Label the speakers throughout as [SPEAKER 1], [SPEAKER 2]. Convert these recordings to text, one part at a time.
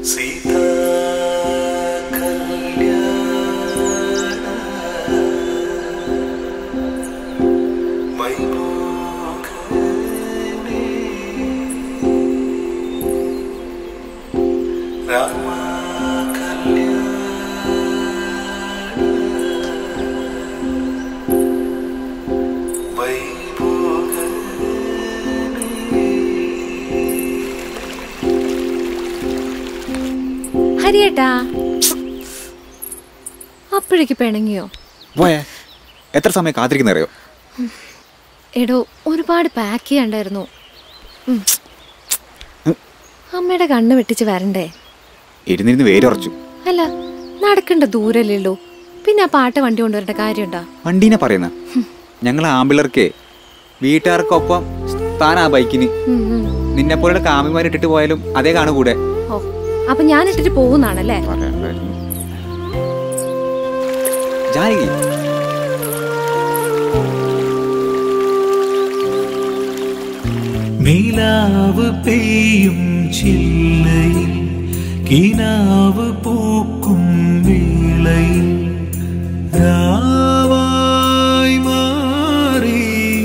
[SPEAKER 1] സീതാ കല്യാണ വൈഭോഗനേ രാമ കല്യാണ
[SPEAKER 2] ഹരിയേട്ടാ അപ്പോഴേക്ക് പിണങ്ങിയോ
[SPEAKER 3] പോയേ എത്ര സമയം കാത്തിരിക്കുന്ന അറിയോ
[SPEAKER 2] എടോ ഒരുപാട് പാക്ക് ചെയ്യണ്ടായിരുന്നു ഉം. അമ്മയുടെ കണ്ണ് വെട്ടിച്ച് വരണ്ടേ
[SPEAKER 3] ഇരുന്നിരുന്ന് വേരുറച്ചു
[SPEAKER 2] അല്ല നടക്കണ്ട ദൂരല്ലേ ഉള്ളൂ പിന്നെ ആ പാട്ട് വണ്ടി കൊണ്ടുവരേണ്ട കാര്യമുണ്ടോ
[SPEAKER 3] വണ്ടീനെ പറയുന്ന ഞങ്ങൾ ആമ്പിളർക്കേ വീട്ടുകാർക്കൊപ്പം താൻ ആ ബൈക്കിന്
[SPEAKER 2] ഉം, ഉം.
[SPEAKER 3] നിന്നെ പോലെ കാമിമാർ ഇട്ടിട്ട് പോയാലും അതേ കാണു കൂടെ
[SPEAKER 2] ഓ അപ്പൊ ഞാൻ ഇട്ടിട്ട് പോകുന്നാണല്ലേ
[SPEAKER 3] പറയാനുണ്ടായിരുന്നു. ജാനകി
[SPEAKER 1] നിലാവ് പെയ്യും ചില്ലയിൽ കിനാവ് പൂക്കും വേളയിൽ രാവായി മാറി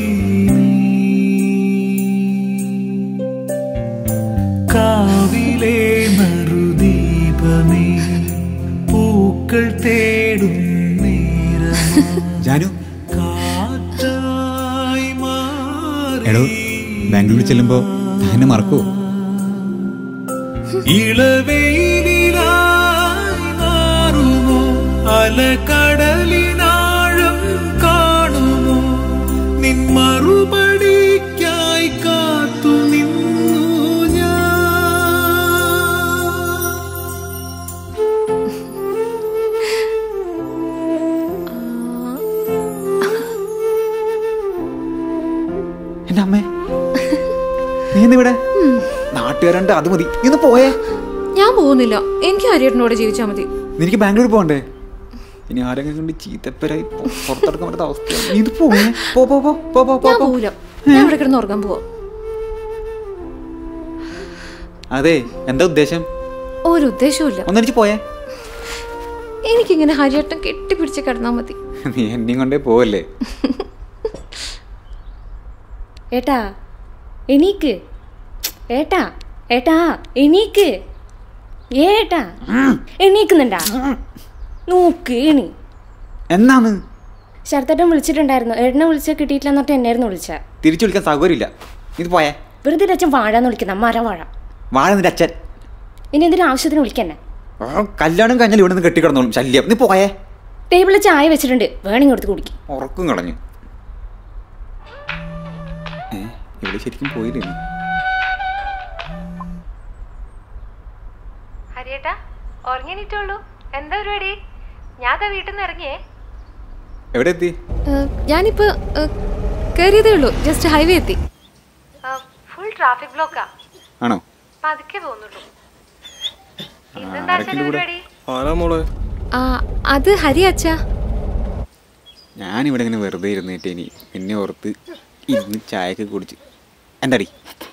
[SPEAKER 1] കാവിലെ മറുദീപമേ പൂക്കൾ തേടും നേരം
[SPEAKER 3] ജാനു
[SPEAKER 1] കാറ്റായി
[SPEAKER 3] എടോ
[SPEAKER 1] മാറി
[SPEAKER 3] ബാംഗ്ലൂർ ചെല്ലുമ്പോ എന്നെ മറക്കൂ
[SPEAKER 1] ഇളവെയിലായി മാറുമോ അലകടലിനാഴം കാണുമോ നിൻ മറുപടിക്കായി കാത്തു നിന്നു ഞാൻ
[SPEAKER 3] എന്റെ അമ്മേ നീ ഇവിടെ നാട്ടുകാരുണ്ട് അത് മതി നീ ഒന്ന് പോയേ
[SPEAKER 2] ഞാൻ പോകുന്നില്ല എനിക്ക് ഹരിയേട്ടനോട് ജീവിച്ചാൽ മതി
[SPEAKER 3] നിനക്ക് ബാംഗ്ലൂർ പോകണ്ടേ ഇനി ആരെങ്കിലും കൊണ്ട് ചീത്തപ്പരായി പൊ- പുറത്തെടുക്കാൻ പറ്റാത്ത അവസ്ഥ നീ ഇത് പോയേ പോ പോ പോ പോ പോ പോ
[SPEAKER 2] ഞാൻ
[SPEAKER 3] പോ
[SPEAKER 2] പോവില്ല ഞാൻ ഇവിടെ കിടന്ന് ഉറങ്ങാൻ പോവാ
[SPEAKER 3] അതെ എന്താ ഉദ്ദേശം
[SPEAKER 2] ഒരു ഉദ്ദേശവും
[SPEAKER 3] ഒന്നടിച്ച് പോയേ
[SPEAKER 2] എനിക്കിങ്ങനെ ഹരിയേട്ടൻ കെട്ടിപ്പിടിച്ച് കിടന്നാൽ മതി
[SPEAKER 3] നീ എന്നെയും കൊണ്ടേ പോവല്ലേ
[SPEAKER 4] ഏട്ടാ എണീക്ക് ഏട്ടാ ഏട്ടാ എണീക്ക് ഏട്ടാ എണീക്കുന്നുണ്ടാ നോക്ക് എണീ
[SPEAKER 3] എന്നാണ്
[SPEAKER 4] ശരത്തേട്ടൻ വിളിച്ചിട്ടുണ്ടായിരുന്നു ഏട്ടനെ വിളിച്ചാൽ കിട്ടിയിട്ടില്ല എന്നിട്ട് എന്നായിരുന്നു വിളിച്ച
[SPEAKER 3] തിരിച്ചു വിളിക്കാൻ സൗകര്യമില്ല നീ ഇത് പോയേ
[SPEAKER 4] വെറുതെ ഒരു അച്ഛൻ വാഴാന്ന് വിളിക്കുന്ന മരം വാഴ
[SPEAKER 3] വാഴ നിന്റെ അച്ഛൻ
[SPEAKER 4] ഇനി എന്തിനു ആവശ്യത്തിന് വിളിക്കന്നെ
[SPEAKER 3] ആ, കല്യാണം കഴിഞ്ഞാൽ ഇവിടെ നിന്ന് കെട്ടിക്കിടന്നോളും ശല്യം നീ പോയേ
[SPEAKER 4] ടേബിളിൽ ചായ വെച്ചിട്ടുണ്ട് വേണമെങ്കിൽ കൊടുത്ത് കുടിക്കും
[SPEAKER 3] ഉറക്കം കളഞ്ഞു ഏ ഇവിടെ ശരിക്കും പോയില്ലേ നീ?
[SPEAKER 2] ഹരിയേട്ടാ ഉറങ്ങിയിട്ടുള്ളൂ എന്താ പരിപാടി ഞാൻ വീട്ടിൽ നിന്ന് ഇറങ്ങിയേ
[SPEAKER 3] എവിടെ എത്തി
[SPEAKER 2] ഞാനിപ്പോ കയറിയതേ ഉള്ളൂ ജസ്റ്റ് ഹൈവേ എത്തി ഫുൾ ട്രാഫിക് ബ്ലോക്കാ
[SPEAKER 3] ആണോ
[SPEAKER 2] പതുക്കെ പോകുന്നുള്ളൂ
[SPEAKER 3] ആരൊക്കെയുണ്ട് കൂടെ?
[SPEAKER 5] ആരാ മോളെ
[SPEAKER 2] ആ അത് ഹരി അച്ഛാ
[SPEAKER 3] ഞാനിവിടെ ഇങ്ങനെ വെറുതെ ഇരുന്നിട്ട് ഇനി എന്നെ ഓർത്ത് ഇരുന്ന് ചായയൊക്കെ കുടിച്ച് എന്താടി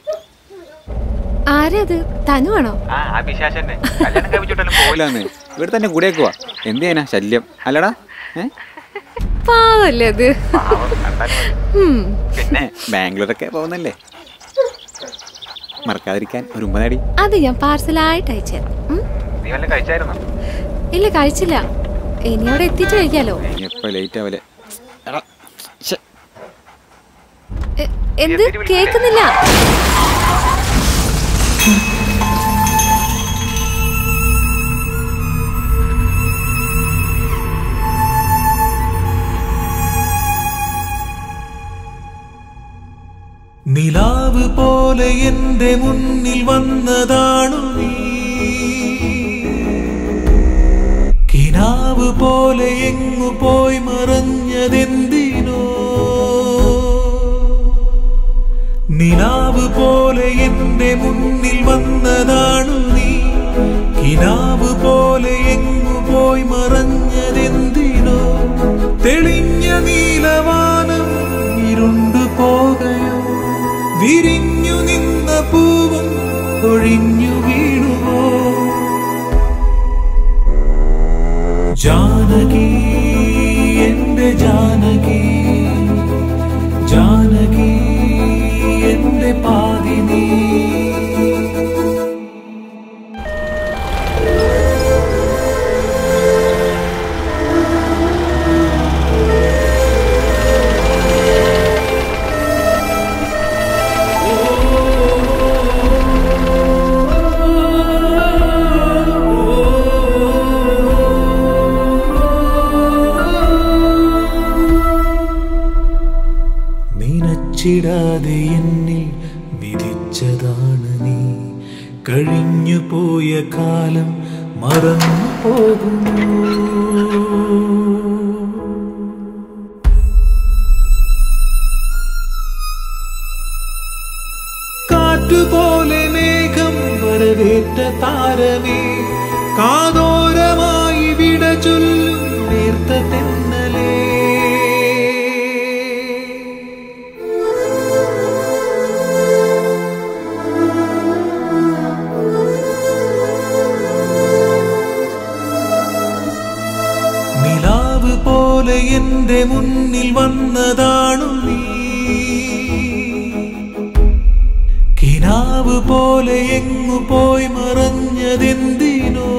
[SPEAKER 2] ആരാ അത് തനുവാണോ
[SPEAKER 3] പോയില്ലാന്ന് ഇവിടെ തന്നെ കൂടെയൊക്കെ എന്ത് ചെയ്യാനാ ശല്യം അല്ലടാ ഏ
[SPEAKER 2] പാവല്ലേ അത് ഉം.
[SPEAKER 3] പിന്നെ ബാംഗ്ലൂരൊക്കെ പോകുന്നല്ലേ മറക്കാതിരിക്കാൻ ഒരു ഉമ്മനാടി
[SPEAKER 2] അത് ഞാൻ പാർസലായിട്ട് അയച്ചുതരാം ഉം?
[SPEAKER 3] നീ വല്ല കഴിച്ചായിരുന്നോ
[SPEAKER 2] ഇല്ല കഴിച്ചില്ല ഇനി അവിടെ എത്തിയിട്ട് കഴിക്കാലോ
[SPEAKER 3] എപ്പോ ലേറ്റ് ആവല്ലേ എടാ, ശ്ശെ.
[SPEAKER 2] എ- എന്ത് കേക്കുന്നില്ല
[SPEAKER 1] നിലാവ് പോലെ എന്റെ മുന്നിൽ വന്നതാണു നീ കിനാവ് പോലെ എങ്ങു പോയി മറഞ്ഞതെന്തിനോ നിലാവ് പോലെ എന്റെ മുന്നിൽ വന്നതാണു നീ കിനാവ് പോലെ എങ്ങു പോയി മറഞ്ഞതെന്തിനോ തെളിഞ്ഞ നീലവാനം ഇരുണ്ടു പോകയോ വിരിഞ്ഞു നിന്ന പൂവും ഒഴിഞ്ഞു വീണുവോ ജാനകി എന്റെ ജാനകി ജാനകി എന്റെ പാതിനി നിനച്ചിടാതെ എന്നിൽ വിധിച്ചതാണ് നീ കഴിഞ്ഞു പോയ കാലം മറന്നു പോകുമോ കാറ്റുപോലെ മേഘം വരവേറ്റ താരമേ കാതോരമായി വിട ചൊല്ലും നേർത്ത തെന്നലേ നിലാവ് പോലെ എന്റെ മുന്നിൽ വന്നതാണു നീ കിനാവ് പോലെ എങ്ങു പോയി മറഞ്ഞതെന്തിനോ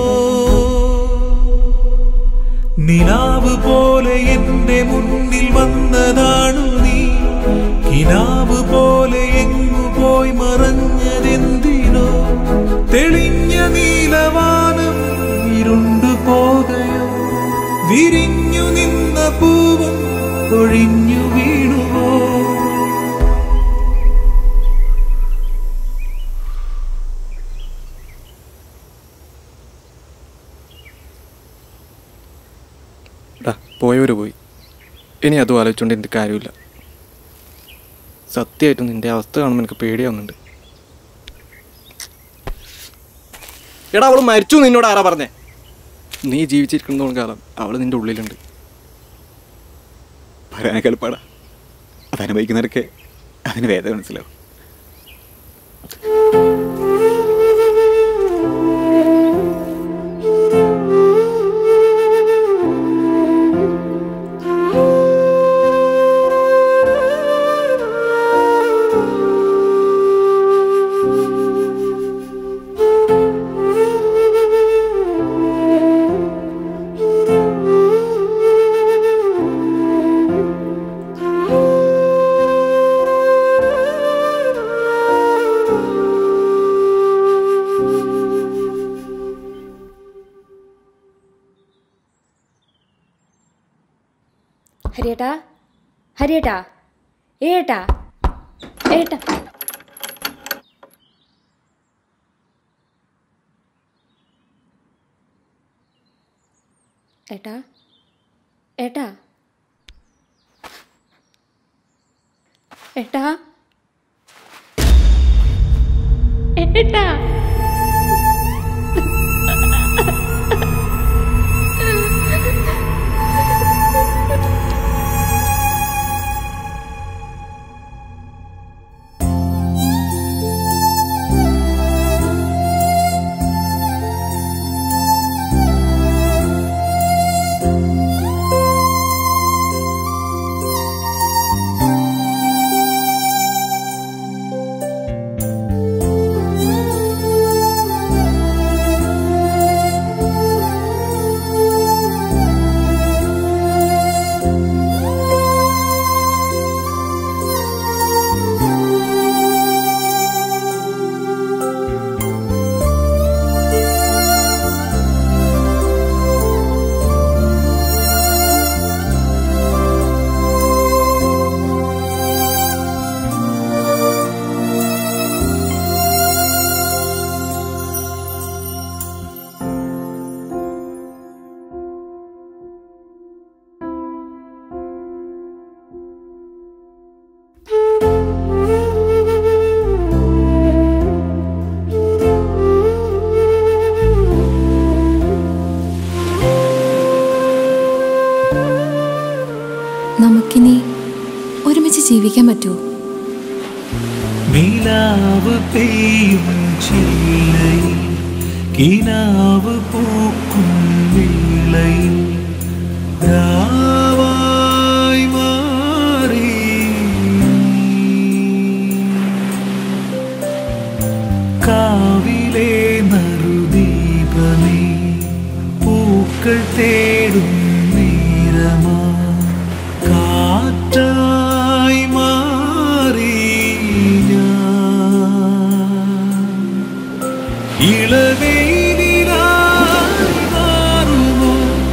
[SPEAKER 1] നിലാവ് പോലെ എന്റെ മുന്നിൽ വന്നതാണു നീ കിനാവ് പോലെ എങ്ങു പോയി മറഞ്ഞതെന്തിനോ തെളിഞ്ഞ നീലവാനം ഇരുണ്ടു പോകയോ വിരിഞ്ഞു നിന്ന പൂവും കൊഴിഞ്ഞു വീണുവോ
[SPEAKER 3] എടാ പോയവര് പോയി ഇനി അതും ആലോചിച്ചുകൊണ്ട് എനിക്ക് കാര്യമില്ല സത്യമായിട്ടും നിന്റെ അവസ്ഥ കാണുമ്പോൾ എനിക്ക് പേടിയാവുന്നുണ്ട് എടാ അവള് മരിച്ചു നിന്നോട് ആരാ പറഞ്ഞേ നീ ജീവിച്ചിരിക്കുന്നതോളം കാലം അവള് നിന്റെ ഉള്ളിലുണ്ട്
[SPEAKER 5] പറയാനേക്കാൾ പാടാ അതനുഭവിക്കുന്നവരൊക്കെ അതിന് വേദന മനസ്സിലാവും
[SPEAKER 4] ഹരിയേട്ടാ ഹരിയേട്ടാ ഏട്ടാ ഏട്ടാ ഏട്ടാ ഏട്ടാ ഏട്ടാ ഏട്ടാ
[SPEAKER 2] നമുക്കിനി ഒരുമിച്ച് ജീവിക്കാൻ പറ്റുമോ
[SPEAKER 1] നിലാവ് പെയ്യും ചില്ലയിൽ കിനാവ് പൂക്കും വെള്ളി മുലയിൽ രാവായി മാറി കാവിലെ നറുദീപമേ പൂക്കൾ തേടും നേരമാ കാറ്റായി മാറി ഞാൻ ഇളവെയിലായി മാറുമോ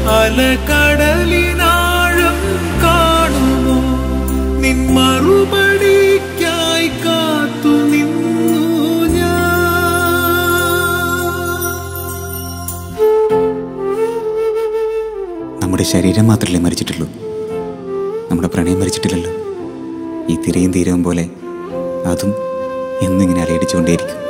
[SPEAKER 1] അലകടലിനാഴം കാണുമോ നിൻ മറുപടിക്കായി കാത്തു നിന്നു ഞാൻ
[SPEAKER 5] നമ്മുടെ ശരീരം മാത്രമല്ലേ മരിച്ചിട്ടുള്ളൂ നമ്മുടെ പ്രണയം മരിച്ചിട്ടില്ലല്ലോ ഈ തിരയും തീരവും പോലെ അതും എന്നിങ്ങനെ അലയടിച്ചുകൊണ്ടേയിരിക്കും